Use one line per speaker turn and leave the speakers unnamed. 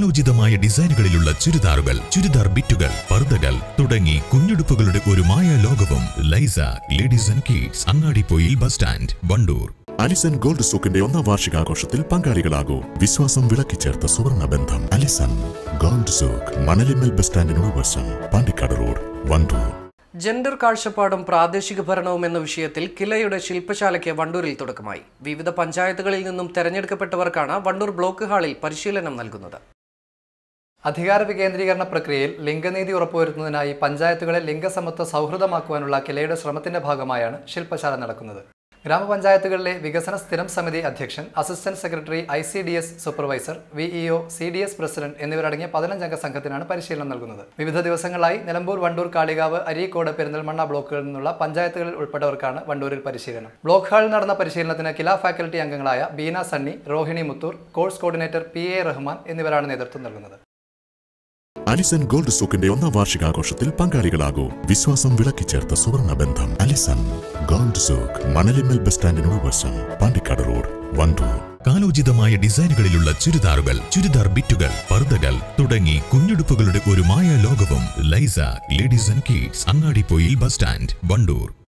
കാലോചിതമായ ഡിസൈനുകളിലുള്ള ചുരിദാറുകൾ ചുരിദാർ ബിറ്റുകൾ പർദ്ദകൾ തുടങ്ങി കുഞ്ഞുടുപ്പുകളുടെ ഒരു മായ ലോകവും Laiza ladies and kids Angadippoyil bus stand Wandoor
Alison gold സൂക്കിന്റെ ഒന്നാം വാർഷികാഘോഷത്തിൽ പങ്കാളികളാകൂ വിശ്വാസം വിളക്കി ചേർത്ത സുവർണ ബന്ധം Alison gold souk Manalimmal bus സ്റ്റാൻഡിനോട് വശം പാണ്ടിക്കാട് റോഡ് വണ്ടൂർ
ജെൻഡർ കാഴ്ചപ്പാടും പ്രാദേശിക ഭരണവും എന്ന വിഷയത്തിൽ കിലയുടെ ശില്പശാലയ്ക്ക് വണ്ടൂരിൽ തുടക്കമായി വിവിധ പഞ്ചായത്തുകളിൽ നിന്നും തെരഞ്ഞെടുക്കപ്പെട്ടവർക്കാണ് വണ്ടൂർ ബ്ലോക്ക് ഹാളിൽ പരിശീലനം നൽകുന്നത്
അധികാര വികേന്ദ്രീകരണ പ്രക്രിയയിൽ ലിംഗനീതി ഉറപ്പുവരുത്തുന്നതിനായി പഞ്ചായത്തുകളെ ലിംഗസമത്വ സൗഹൃദമാക്കുവാനുള്ള കിലയുടെ ശ്രമത്തിന്റെ ഭാഗമായാണ് ശില്പശാല നടക്കുന്നത് ഗ്രാമപഞ്ചായത്തുകളിലെ വികസന സ്ഥിരം സമിതി അധ്യക്ഷൻ assistant secretary I C D S supervisor VEO C D S president എന്നിവരടങ്ങിയ പതിനഞ്ചംഗ സംഘത്തിനാണ് പരിശീലനം നൽകുന്നത് വിവിധ ദിവസങ്ങളായി നിലമ്പൂർ വണ്ടൂർ കാളികാവ് അരീക്കോട് പെരിന്തൽമണ്ണ ബ്ലോക്കുകളിൽ നിന്നുള്ള പഞ്ചായത്തുകളിൽ ഉൾപ്പെട്ടവർക്കാണ് വണ്ടൂരിൽ പരിശീലനം ബ്ലോക്ക് ഹാളിൽ നടന്ന പരിശീലനത്തിന് കില ഫാക്കൽറ്റി അംഗങ്ങളായ Beena Sunny Rohini Muthoor course coordinator P A Rahman എന്നിവരാണ് നേതൃത്വം നൽകുന്നത്
അലിസൺ ഗോൾഡ് സൂക്കിന്റെ ഒന്നാം വാർഷികാഘോഷത്തിൽ പങ്കാളികളാകൂ വിശ്വാസം വിളക്കി ചേർത്ത സുവർണ ബന്ധം Alison gold souk Manalimmal bus സ്റ്റാൻഡിനോട് വശം പാണ്ടിക്കാട് റോഡ് വണ്ടൂർ
കാലോചിതമായ ഡിസൈനുകളിലുള്ള ചുരിദാറുകൾ ചുരിദാർ ബിറ്റുകൾ പർദ്ദകൾ തുടങ്ങി കുഞ്ഞുടുപ്പുകളുടെ ഒരു മായ ലോകവും Laiza ladies and kids Angadippoyil bus stand Wandoor